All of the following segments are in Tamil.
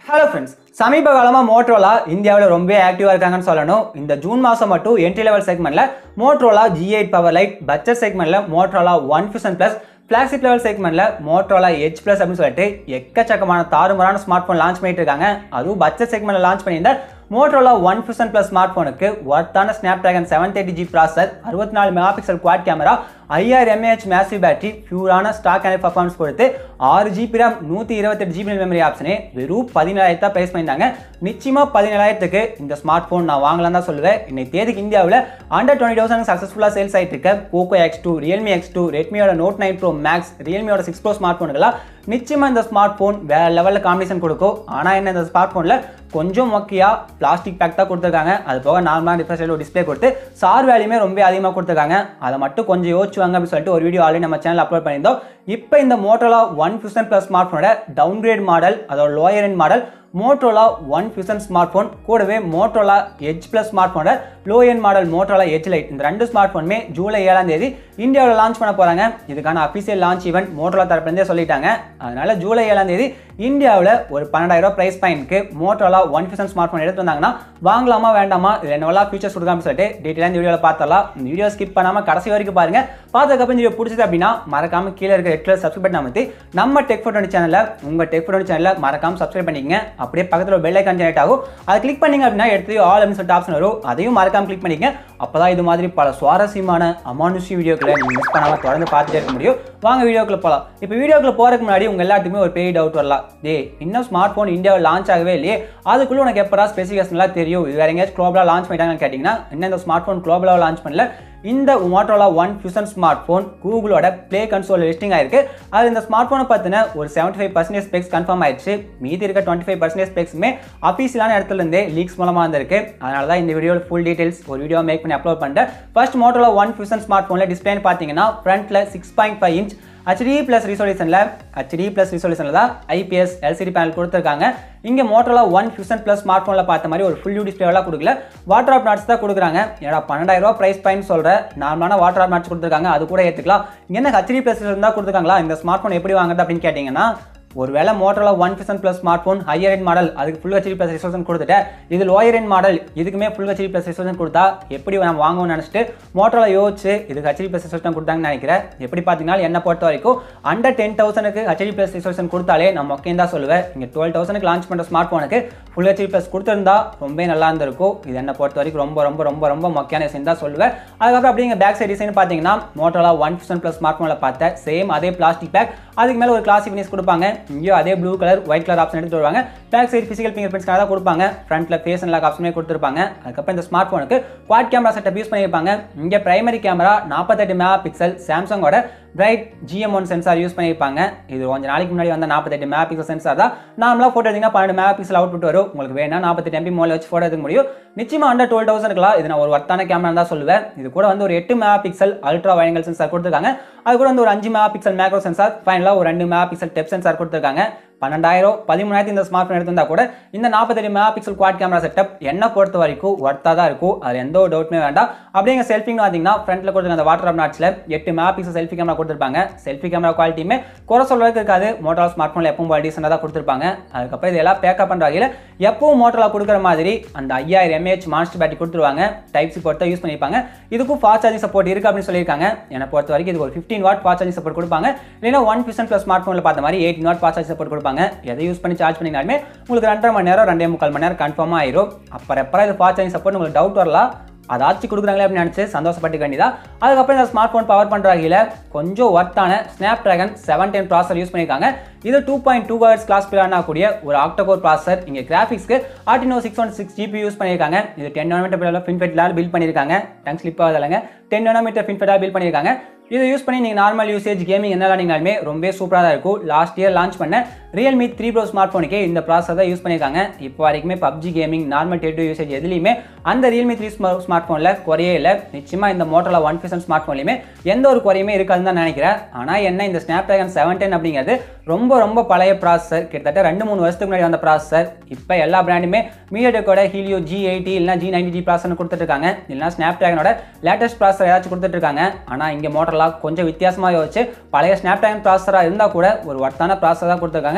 ஹலோ ஃப்ரெண்ட்ஸ் சமீப காலமாக மோட்ரோலா இந்தியாவில் ரொம்ப ஆக்டிவாக இருக்காங்கன்னு சொல்லணும் இந்த ஜூன் மாதம் மட்டும் என்ட்ரி லெவல் செக்மெண்ட்டில் Motorola G eight power lite budget செக்மெண்ட்டில் Motorola one fusion plus flagship level செக்மெண்ட்டில் மோட்ரோலா ஹெச் ப்ளஸ் அப்படின்னு சொல்லிட்டு எக்கச்சக்கமான தாறுமாறான ஸ்மார்ட் ஃபோன் லான்ச் பண்ணிட்டு இருக்காங்க அதுவும் பட்ஜெட் செக்மெண்ட்டில் லான்ச் பண்ணியிருந்த Motorola one fusion plus smart ஃபோனுக்கு ஒர்த்தான Snapdragon seven thirty G processor அறுபத்தி நாலு மெகா பிக்சல் குவாட் கேமரா ஐஆர் எம்ஏஹெச் மேசிவ் பேட்டரி பியூரான ஸ்டாக் அண்ட் பர்ஃபார்மன்ஸ் கொடுத்து ஆறு ஜிபி ரேம் நூற்றி இருபத்தெட்டு ஜிபி மெமரி ஆப்ஷனே வெறும் பதினேழாயிரத்தா ப்ரைஸ் பண்ணியிருந்தாங்க நிச்சயமாக பதினேழாயிரத்துக்கு இந்த ஸ்மார்ட் ஃபோன் நான் வாங்கலாம் தான் சொல்லுவேன் இன்னைக்கு தேதிக்கு இந்தியாவில் அண்டர் டுவெண்ட்டி தௌசண்ட் சக்ஸஸ்ஃபுல்லாக சேல்ஸ் ஆகிட்டு இருக்க Poco X two Realme X two ரெட்மியோட நோட் நைன் ப்ரோ மேக்ஸ் ரியல்மியோட சிக்ஸ் ப்ரோ ஸ்மார்ட் ஃபோனுக்கெல்லாம் நிச்சயமாக இந்த ஸ்மார்ட் ஃபோன் வேற லெவலில் காம்பினேஷன் கொடுக்கும் ஆனால் என்ன இந்த ஸ்மார்ட் ஃபோனில் கொஞ்சம் மொக்கையாக பிளாஸ்டிக் பேக் தான் கொடுத்துருக்காங்க அது போக நார்மலாக டிஃப்ரெண்ட் ஒரு டிஸ்பிளே கொடுத்து சார் வேல்யூமே ரொம்ப அதிகமாக கொடுத்துருக்காங்க அதை மட்டும் கொஞ்சம் யோசிச்சுவாங்க அப்படின்னு சொல்லிட்டு ஒரு வீடியோ ஆல்ரெடி நம்ம சேனல் அப்லோட் பண்ணியிருந்தோம் இப்போ இந்த Motorola one fusion plus smart ஃபோனோட டவுன்கிரேட் மாடல் அதோட lower end model Motorola one fusion smartphone கூடவே மோட்டோலா எச் ப்ளஸ் ஸ்மார்ட் ஃபோனோட low end model Motorola H lite இந்த ரெண்டு ஸ்மார்ட் ஃபோனுமே ஜூலை ஏழாம் தேதி இந்தியாவில் லான்ச் பண்ண போகிறாங்க இதுக்கான அஃபிஷியல் லான்ச் ஈவெண்ட் மோட்டோலா தரப்புலேருந்தே சொல்லிட்டாங்க அதனால ஜூலை ஏழாம் தேதி இந்தியாவில் ஒரு பன்னெண்டாயிரம் ப்ரைஸ் பாயிண்ட்க்கு Motorola one fusion smartphone எடுத்து வந்தாங்கன்னா வாங்கலாமா வேண்டாமா இது என்னவெல்லாம் ஃபீச்சர்ஸ் கொடுக்காம சொல்லிட்டு டீட்டெயிலாக இந்த வீடியோவில் பார்த்தலாம் இந்த வீடியோ ஸ்கிப் பண்ணாமல் கடைசி வரைக்கும் பாருங்க பார்த்ததுக்கப்புறம் இந்த வீடியோ பிடிச்சது அப்படின்னா மறக்காம கீழே இருக்க ரெட் கலர் சப்ஸ்கிரைப் பண்ண அமைத்து நம்ம டெக் ஃபோட்டோ சேனலில் உங்கள் டெக் ஃபோட்டோ சேனலில் மறக்காம சப்ஸ்கிரைப் பண்ணிக்கங்க அப்படியே பக்கத்தில் ஒரு பெல் ஐக்கான் ஜெனரேட் ஆகும் அதை கிளிக் பண்ணீங்க அப்படின்னா எடுத்து ஆல் அப்படின்னு சொல்லிட்டு ஆப்ஷன் வரும் அதையும் மறக்காம கிளிக் பண்ணிக்கங்க அப்பதான் இது மாதிரி பல சுவாரஸ்யமான அமானுஷ்ய வீடியோக்களை நீங்கள் மிஸ் பண்ணாமல் தொடர்ந்து பார்த்துட்டே இருக்க முடியும் வாங்க வீடியோக்குள்ள போகலாம் இப்போ வீடியோக்குள்ள போறதுக்கு முன்னாடி உங்க எல்லாத்துக்குமே ஒரு பெரிய டவுட் வரலாம் டே இன்னும் ஸ்மார்ட் ஃபோன் இந்தியாவில் லான்ச் ஆகவே இல்லையே அதுக்குள்ள உனக்கு எப்படா ஸ்பெசிஃபிகேஷன்லாம் தெரியும் இது வேற எங்கேயாச்சும் குளோபலாக லான்ச் பண்ணிட்டாங்கன்னு கேட்டிங்கன்னா இன்னும் இந்த ஸ்மார்ட் ஃபோன் குளோபலாக லான்ச் பண்ணல இந்த Motorola one fusion smartphone கூகுளோட ப்ளே கன்சோல் லிஸ்டிங் ஆயிருக்கு அது இந்த ஸ்மார்ட் ஃபோனை பார்த்தின ஒரு seventy five percentage specs confirm ஆயிடுச்சு மீதி இருக்க டுவெண்ட்டி ஃபைவ் பர்சன்டேஜ் ஸ்பெக்ஸுமே அஃபீஷியலான இடத்துல இருந்தே லீக்ஸ் மூலமாக வந்திருக்கு அதனால தான் இந்த வீடியோவில் ஃபுல் டீடைல்ஸ் ஒரு வீடியோ மேக் பண்ணி அப்லோட் பண்ணிட்டேன் first Motorola one fusion smart ஃபோனில் டிஸ்பிளேன்னு பார்த்தீங்கன்னா ஃப்ரண்ட்டில் six point five inch HD plus ரிசோல்யூஷனில் ஹெச்டி ப்ளஸ் ரிசோல்யூஷனில் தான் ஐபிஎஸ் எல்சிடி பேனல் கொடுத்துருக்காங்க இங்கே Motorola one fusion plus smart ஃபோனில் பார்த்த மாதிரி ஒரு ஃபுல் யூ டிஸ்பிளேலாம் கொடுக்கல வாட்டர் ஆப் நாட்ஸ் தான் கொடுக்குறாங்க ஏன்னா பன்னெண்டாயிரம் ரூபா ப்ரைஸ் பாயிண்ட் சொல்கிற நார்மலான வாட்டர் ஆப் நாட்ஸ் கொடுத்துருக்காங்க அது கூட ஏற்றுக்கலாம் என்ன ஹெச்டி ப்ளஸ் இருந்தால் கொடுத்துருக்காங்களா இந்த ஸ்மார்ட் ஃபோன் எப்படி வாங்குறது அப்படின்னு கேட்டிங்கன்னா ஒருவேளை Motorola one fusion plus smartphone higher end model அதுக்கு ஃபுல் ஹெச்டி ப்ளஸ் ரிசோர்ஷன் கொடுத்துட்டு இது லோயர் எண்ட் மாடல் இதுக்குமே ஃபுல் ஹெச்டி ப்ளஸ் ரிசோர்ஷன் கொடுத்தா எப்படி நம்ம வாங்குவோம்னு நினச்சிட்டு மோட்டோலா யோசிச்சு இதுக்கு ஹெச்டி ப்ளஸ் ரிசோர்ஷன் கொடுத்தாங்கன்னு நினைக்கிறேன் எப்படி பார்த்தீங்கன்னா என்ன பொறுத்த வரைக்கும் அண்டர் டென் தௌசண்ட்க்கு ஹெச்டி ப்ளஸ் ரிசோர்ஷன் கொடுத்தாலே நம்ம ஓகே தான் சொல்லுவேன் இங்கே டுவெல் தௌசண்ட்க்கு லான்ச் பண்ணுற ஸ்மார்ட் ஃபோனுக்கு ஃபுல் ஹெச்டி ப்ளஸ் கொடுத்துருந்தா ரொம்ப நல்லா இருந்திருக்கும் இது என்ன பொறுத்த வரைக்கும் ரொம்ப ரொம்ப ரொம்ப ரொம்ப முக்கியமான விஷயம் தான் சொல்லுவேன் அதுக்கப்புறம் அப்படிங்க பேக் சைட் டிசைன் பார்த்தீங்கன்னா Motorola one fusion plus smart ஃபோனில் பார்த்த சேம் அதே பிளாஸ்டிக் பேக் அதுக்கு மேலே ஒரு கிளாசிக் ஃபினிஷ் கொடுப்பாங்க இங்கேயும் அதே blue colour white colour option எடுத்து வருவாங்க பேக் சைடு ஃபிசிக்கல் ஃபிங்கர் பிரிண்ட்ஸ்க்காக தான் கொடுப்பாங்க ஃப்ரண்ட்ல ஃபேஸ் அண்ட் லாக் ஆப்ஷனே கொடுத்துருப்பாங்க அதுக்கப்புறம் இந்த ஸ்மார்ட் ஃபோனுக்கு குவாட் கேமரா செட்டப் யூஸ் பண்ணியிருப்பாங்க இங்கே பிரைமரி கேமரா நாற்பத்தெட்டு மெகா பிக்சல் சாம்சங்கோட bright GM one sensor use பண்ணியிருப்பாங்க இது கொஞ்ச நாளைக்கு முன்னாடி வந்த நாற்பத்தெட்டு மெகா பிக்சல் சென்சார் தான் நார்மலாக ஃபோட்டோ எடுத்தீங்கன்னா பன்னெண்டு மெகா பிக்சல் அவுட்புட் வரும் உங்களுக்கு வேணா நாற்பத்தெட்டு எம்பி மோல வச்சு ஃபோட்டோ எடுக்க முடியும் நிச்சயமா அண்டர் டுவெல் தௌசண்ட்க்கலாம் இது நான் ஒரு ஒர்த்தான கேமரா தான் சொல்லுவேன் இது கூட வந்து ஒரு எட்டு megapixel ultra wide angle sensor கொடுத்துருக்காங்க அது கூட வந்து ஒரு அஞ்சு மெகா பிக்சல் மேக்ரோ சென்சார் ஃபைனலாக ஒரு ரெண்டு மெகா பிக்சல் டெப் சென்சார் கொடுத்துருக்காங்க பன்னெண்டாயிரம் பதிமூணாயிரத்து இந்த ஸ்மார்ட் ஃபோன் எடுத்திருந்தா கூட இந்த நாற்பத்தெட்டு megapixel quad camera setup என்ன பொறுத்த வரைக்கும் ஒர்த்தாக தான் இருக்கும் அது எந்த ஒரு டவுட்மே வேண்டாம் அப்படிங்க செல்ஃபின்னு பார்த்தீங்கன்னா ஃப்ரண்ட்டில் கொடுத்துருக்க அந்த வாட்டர் ஆப் நாட்ஸில் எட்டு மெகா பிக்சல் செல்ஃபி கேமரா கொடுத்துருப்பாங்க செல்ஃபி கேமரா குவாலிட்டியுமே குறை சொல்றதுக்கு இருக்காது மோட்டோலா ஸ்மார்ட் ஃபோனில் எப்பவும் குவாலிட்டி தான் கொடுத்துருப்பாங்க அதுக்கப்புறம் இதெல்லாம் பேக்கப் பண்ணுற வகையில் எப்பவும் மோட்டோலா கொடுக்குற மாதிரி அந்த ஐயாயிரம் எம்ஏஹெச் மாஸ்டர் பேட்டரி கொடுத்துருவாங்க டைப் சி போர்ட் தான் யூஸ் பண்ணியிருப்பாங்க இதுக்கும் ஃபாஸ்ட் சார்ஜிங் சப்போர்ட் இருக்கு அப்படின்னு சொல்லியிருக்காங்க என்னை பொறுத்த வரைக்கும் இது ஒரு fifteen watt fast charging support கொடுப்பாங்க இல்லைன்னா ஒன் பிசன் ப்ளஸ் ஸ்மார்ட் ஃபோனில் பார்த்த மாதிரி eighteen watt fast charge support கொடுப்பாங்க எதை யூஸ் பண்ணி சார்ஜ் பண்ணினாலுமே உங்களுக்கு ரெண்டரை மணி நேரம் ரெண்டே முக்கால் மணி நேரம் கன்ஃபார்மாக ஆயிரும் அப்புறம் எப்போ இது ஃபாஸ்ட் சார்ஜிங் சப்போர்ட் உங்களுக்கு டவுட் வரலாம் அதாச்சும் கொடுக்குறாங்களே அப்படின்னு நினச்சி சந்தோஷப்பட்டு வேண்டியதா அதுக்கப்புறம் இந்த ஸ்மார்ட் ஃபோன் பவர் பண்ணுற வகையில் கொஞ்சம் ஒர்த்தான Snapdragon seven ten processor use பண்ணியிருக்காங்க இது டூ பாயிண்ட் டூ ஹவர்ஸ் கிளாஸ் பிளான் கூடிய ஒரு ஆக்டோகோர் ப்ராசர் இங்கே கிராஃபிக்ஸ்க்கு ஆர்டினோ six one six GB use பண்ணியிருக்காங்க இது டென் நானோமீட்டர் ஃபின்ஃபெட்லால் பில்ட் பண்ணியிருக்காங்க டங் ஸ்லிப் ஆகுதுலங்க டென் நானோமீட்டர் ஃபின்ஃபெட்டால் பில்ட் பண்ணியிருக்காங்க இதை யூஸ் பண்ணி நீங்கள் நார்மல் யூசேஜ் கேமிங் என்ன விளாண்டிங்கனாலுமே ரொம்ப சூப்பராக தான் இருக்கும் லாஸ்ட் இயர் லான்ச் பண்ண ரியல்மி த்ரீ ப்ரோ ஸ்மார்ட் ஃபோனுக்கே இந்த ப்ராசர் தான் யூஸ் பண்ணியிருக்காங்க இப்போ வரைக்குமே PUBG gaming normal day to usage எதுலையுமே அந்த ரியல்மி த்ரீ ஸ்மார்ட் ஃபோனில் குறையே இல்லை நிச்சயமாக இந்த மோட்டோலா ஒன் ஃபியூசன் ஸ்மார்ட் ஃபோன்லையுமே எந்த ஒரு குறையுமே இருக்காதுன்னு தான் நினைக்கிறேன் ஆனால் என்ன இந்த ஸ்னாப் ட்ராகன் செவன் டென் அப்படிங்கிறது ரொம்ப ரொம்ப பழைய ப்ராசஸர் கிட்டத்தட்ட ரெண்டு மூணு வருஷத்துக்கு முன்னாடி வந்த ப்ராசஸர் இப்போ எல்லா பிராண்டுமே மீடியாடெக்கோட ஹீலியோ ஜி எயிட்டி இல்லைனா ஜி நைன்டி ஜி ப்ராசர் கொடுத்துட்ருக்காங்க இல்லைனா ஸ்னாப் ட்ராகனோட லேட்டஸ்ட் ப்ராசர் ஏதாச்சும் கொடுத்துட்ருக்காங்க ஆனால் இங்கே மோட்டோலா கொஞ்சம் வித்தியாசமாக யோசிச்சு பழைய ஸ்னாப் ட்ராகன் ப்ராசராக இருந்தால் கூட ஒரு ஒர்த்தான ப்ராசர் தான் கொடுத்துருக்காங்க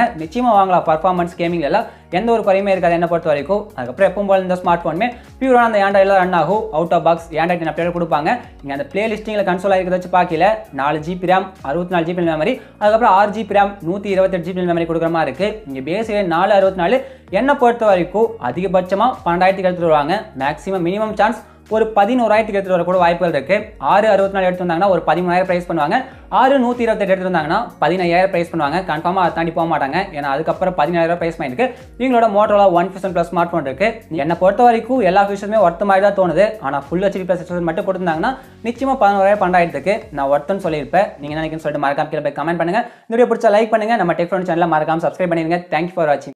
கொடுக்குறாங்க நிச்சயமாக வாங்கலாம் பர்ஃபார்மன்ஸ் கேமிங் எல்லாம் எந்த ஒரு குறையுமே இருக்காது என்ன பொறுத்த வரைக்கும் அதுக்கப்புறம் எப்பவும் போல இந்த ஸ்மார்ட் ஃபோனுமே பியூரான அந்த ஆண்ட்ராய்டில் ரன் ஆகும் out of box Android update கொடுப்பாங்க நீங்கள் அந்த பிளே லிஸ்டிங்கில் கன்சோல் ஆகிருக்கிறத வச்சு பார்க்கல நாலு ஜிபி ரேம் அறுபத்தி நாலு ஜிபி மெமரி அதுக்கப்புறம் ஆறு ஜிபி ரேம் நூற்றி இருபத்தெட்டு ஜிபி மெமரி கொடுக்குற மாதிரி இருக்குது இங்கே பேசிக்கலி நாலு அறுபத்தி நாலு என்னை பொறுத்த வரைக்கும் அதிகபட்சமாக பன்னெண்டாயிரத்துக்கு எடுத்துட்டு வருவாங்க மேக்ஸிமம் மினிமம் சான்ஸ் ஒரு பதினோராயிரத்துக்கு எடுத்துட்டு வர கூட வாய்ப்புகள் இருக்கு ஆறு அறுபத்தி நாலு எடுத்து வந்தாங்கன்னா ஒரு பதிமூணாயிரம் ப்ரைஸ் பண்ணுவாங்க ஆறு நூற்றி இருபத்தெட்டு எடுத்து வந்தாங்கன்னா பதினையாயிரம் ப்ரைஸ் பண்ணுவாங்க கன்ஃபார்மாக அதை தாண்டி போக மாட்டாங்க ஏன்னா அதுக்கப்புறம் பதினாயிரம் ப்ரைஸ் பண்ணிருக்கு இவங்களோட Motorola one fusion plus smartphone இருக்கு என்னை பொறுத்த வரைக்கும் எல்லா ஃபீச்சருமே ஒர்த்த மாதிரி தான் தோணுது ஆனால் ஃபுல் ஹெச்டி ப்ளஸ் மட்டும் கொடுத்துருந்தாங்கன்னா நிச்சயமாக பதினோராயிரம் பன்னெண்டாயிரத்துக்கு நான் ஒர்த்துன்னு சொல்லியிருப்பேன் நீங்கள் நினைக்கிறேன்னு சொல்லிட்டு மறக்காம கீழே போய் கமெண்ட் பண்ணுங்க இந்த வீடியோ பிடிச்சா லைக் பண்ணுங்க நம்ம டெக் ஃபோன் சேனலில் மறக்காம சப்ஸ்கிரைப் பண்ணிடுங்க தேங்க்யூ ஃபார் வாட்சிங்